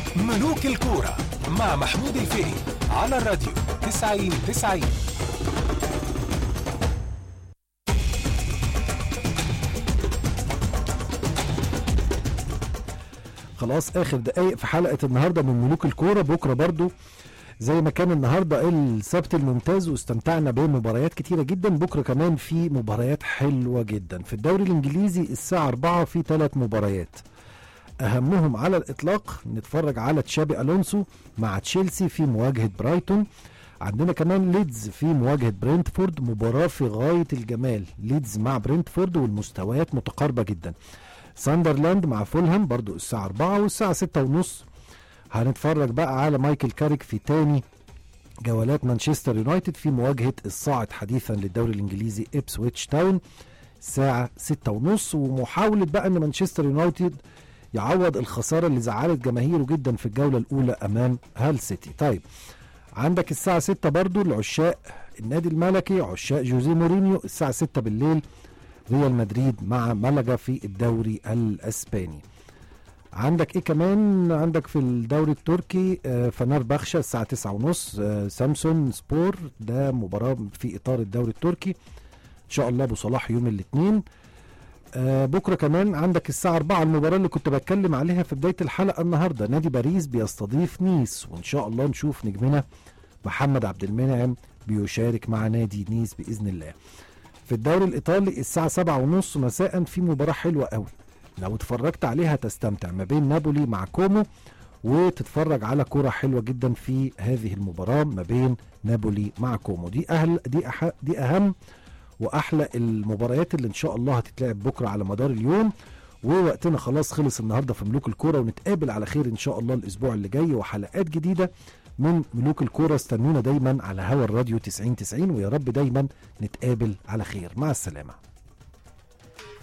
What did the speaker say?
ملوك الكورة مع محمود الفقي على الراديو 90 90 خلاص اخر دقايق في حلقه النهارده من ملوك الكوره بكره برضو زي ما كان النهارده السبت الممتاز واستمتعنا بمباريات كتيره جدا بكره كمان في مباريات حلوه جدا في الدوري الانجليزي الساعه 4 في ثلاث مباريات اهمهم على الاطلاق نتفرج على تشابي الونسو مع تشيلسي في مواجهه برايتون عندنا كمان ليدز في مواجهه برنتفورد مباراه في غايه الجمال ليدز مع برنتفورد والمستويات متقاربه جدا ساندرلاند مع فولهام برضو الساعة 4 والساعة 6 ونص هنتفرج بقى على مايكل كاريك في تاني جولات مانشستر يونايتد في مواجهة الصاعد حديثا للدوري الانجليزي ابسويتش تاون الساعة 6 ونص ومحاولة بقى ان مانشستر يونايتد يعوض الخسارة اللي زعلت جماهيره جدا في الجولة الأولى أمام هال سيتي طيب عندك الساعة 6 برضو لعشاق النادي الملكي عشاق جوزيه مورينيو الساعة 6 بالليل ريال مدريد مع ملقا في الدوري الاسباني عندك ايه كمان عندك في الدوري التركي آه فنار بخشة الساعة تسعة ونص آه سامسون سبور ده مباراة في اطار الدوري التركي ان شاء الله ابو صلاح يوم الاثنين آه بكره كمان عندك الساعة 4 المباراة اللي كنت بتكلم عليها في بداية الحلقة النهاردة نادي باريس بيستضيف نيس وان شاء الله نشوف نجمنا محمد عبد المنعم بيشارك مع نادي نيس بإذن الله في الدوري الايطالي الساعه سبعة ونص مساء في مباراه حلوه قوي لو اتفرجت عليها تستمتع ما بين نابولي مع كومو وتتفرج على كرة حلوة جدا في هذه المباراة ما بين نابولي مع كومو دي أهل دي أح دي أهم وأحلى المباريات اللي إن شاء الله هتتلعب بكرة على مدار اليوم ووقتنا خلاص خلص النهارده في ملوك الكورة ونتقابل على خير إن شاء الله الأسبوع اللي جاي وحلقات جديدة من ملوك الكورة استنونا دايما على هوا الراديو 90 90 ويا رب دايما نتقابل على خير مع السلامة